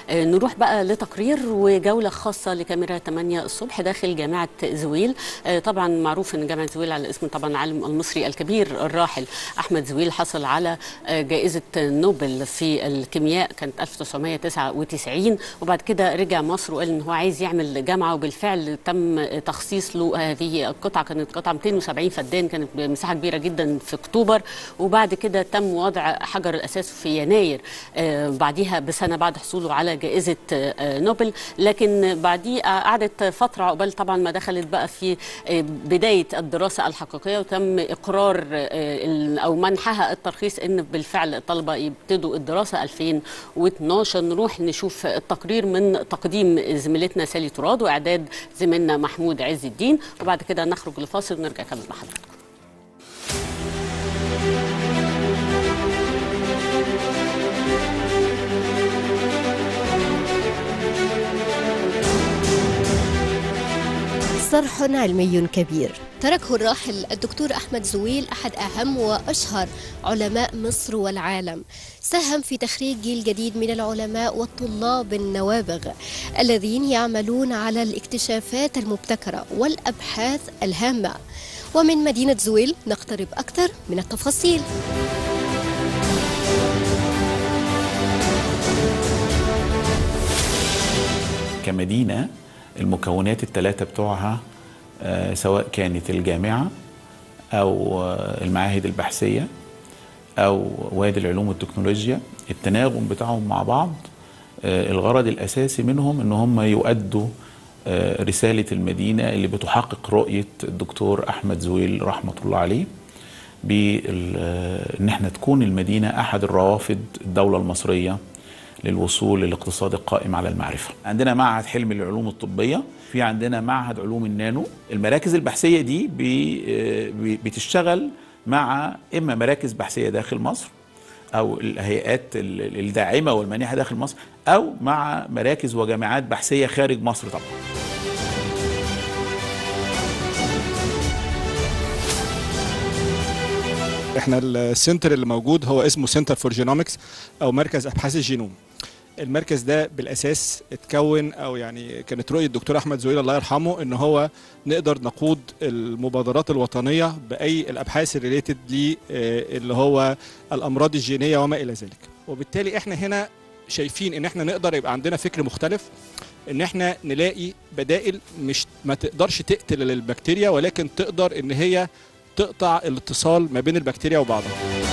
آه، نروح بقى لتقرير وجوله خاصه لكاميرا 8 الصبح داخل جامعه زويل آه، طبعا معروف ان جامعه زويل على اسم طبعا العالم المصري الكبير الراحل احمد زويل حصل على آه، جائزه نوبل في الكيمياء كانت 1999 وبعد كده رجع مصر وقال ان هو عايز يعمل جامعه وبالفعل تم تخصيص له هذه القطعه كانت قطعه 270 فدان كانت بمساحه كبيره جدا في اكتوبر وبعد كده تم وضع حجر الاساس في يناير آه، بعديها بسنه بعد حصوله على جائزه آه، نوبل لكن بعديه قعدت فتره عقبال طبعا ما دخلت بقى في آه، بدايه الدراسه الحقيقيه وتم اقرار آه، ال- او منحها الترخيص ان بالفعل الطلبه يبتدوا الدراسه 2012 نروح نشوف التقرير من تقديم زميلتنا سالي تراد واعداد زميلنا محمود عز الدين وبعد كده نخرج لفاصل ونرجع نكمل مع حضرتك صرح علمي كبير تركه الراحل الدكتور أحمد زويل أحد أهم وأشهر علماء مصر والعالم ساهم في تخريج جيل جديد من العلماء والطلاب النوابغ الذين يعملون على الاكتشافات المبتكرة والأبحاث الهامة ومن مدينة زويل نقترب أكثر من التفاصيل كمدينة المكونات الثلاثة بتوعها آه، سواء كانت الجامعة أو آه، المعاهد البحثية أو وادي العلوم والتكنولوجيا التناغم بتاعهم مع بعض آه، الغرض الأساسي منهم إن هم يؤدوا آه، رسالة المدينة اللي بتحقق رؤية الدكتور أحمد زويل رحمة الله عليه بان احنا تكون المدينه احد الروافد الدوله المصريه للوصول للاقتصاد القائم على المعرفه. عندنا معهد حلم للعلوم الطبيه، في عندنا معهد علوم النانو، المراكز البحثيه دي بي- بي- بتشتغل مع اما مراكز بحثيه داخل مصر او الهيئات ال- الداعمه والمانحه داخل مصر او مع مراكز وجامعات بحثيه خارج مصر طبعا. احنا السنتر اللي موجود هو اسمه سنتر فور جينومكس او مركز ابحاث الجينوم المركز ده بالاساس اتكون او يعني كانت رؤيه الدكتور احمد زويل الله يرحمه ان هو نقدر نقود المبادرات الوطنيه باي الابحاث الريليتد ل اللي هو الامراض الجينيه وما الى ذلك وبالتالي احنا هنا شايفين ان احنا نقدر يبقى عندنا فكر مختلف ان احنا نلاقي بدائل مش ما تقدرش تقتل البكتيريا ولكن تقدر ان هي تقطع الاتصال ما بين البكتيريا وبعضها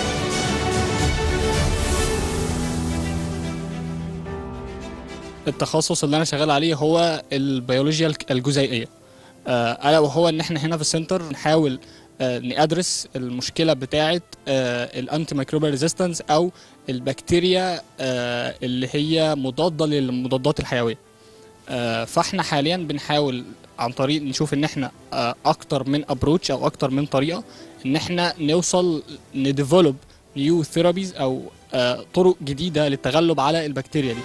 التخصص اللي انا شغال عليه هو البيولوجيا الك- الجزيئيه آه، الا وهو ان احنا هنا في السنتر نحاول آه، ندرس المشكله بتاعه الانتي ميكروبال ريزيستنس او البكتيريا آه، اللي هي مضاده للمضادات الحيويه آه، فاحنا حاليا بنحاول عن طريق نشوف ان احنا آه، اكتر من ابروتش او اكتر من طريقه ان احنا نوصل نديفلوب نيو ثيرابيز او آه، طرق جديده للتغلب على البكتيريا دي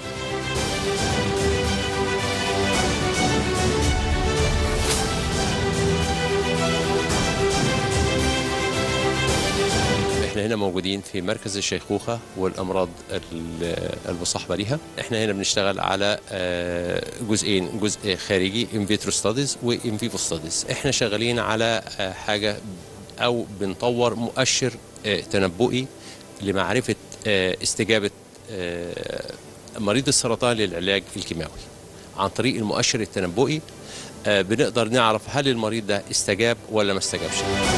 احنا هنا موجودين في مركز الشيخوخة والأمراض ال- المصاحبة ليها احنا هنا بنشتغل على آه، جزئين جزء خارجي in vitro studies و in vivo studies احنا شغالين على آه، حاجة أو بنطور مؤشر آه، تنبؤي لمعرفة آه، استجابة آه، مريض السرطان للعلاج الكيماوي عن طريق المؤشر التنبؤي آه، بنقدر نعرف هل المريض ده استجاب ولا ما استجابش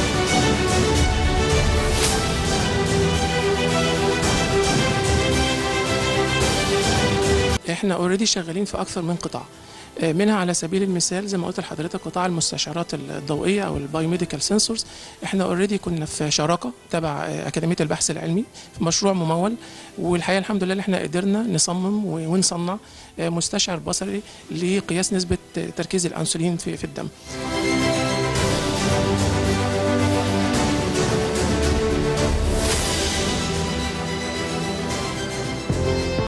احنا اوريدي شغالين في اكثر من قطاع آه، منها على سبيل المثال زي ما قلت لحضرتك قطاع المستشعرات الضوئيه او البايوميديكال سنسورز احنا اوريدي كنا في شراكه تبع آه، اكاديميه البحث العلمي في مشروع ممول والحقيقه الحمد لله إن احنا قدرنا نصمم و- ونصنع آه، مستشعر بصري لقياس نسبه آه، تركيز الانسولين في في الدم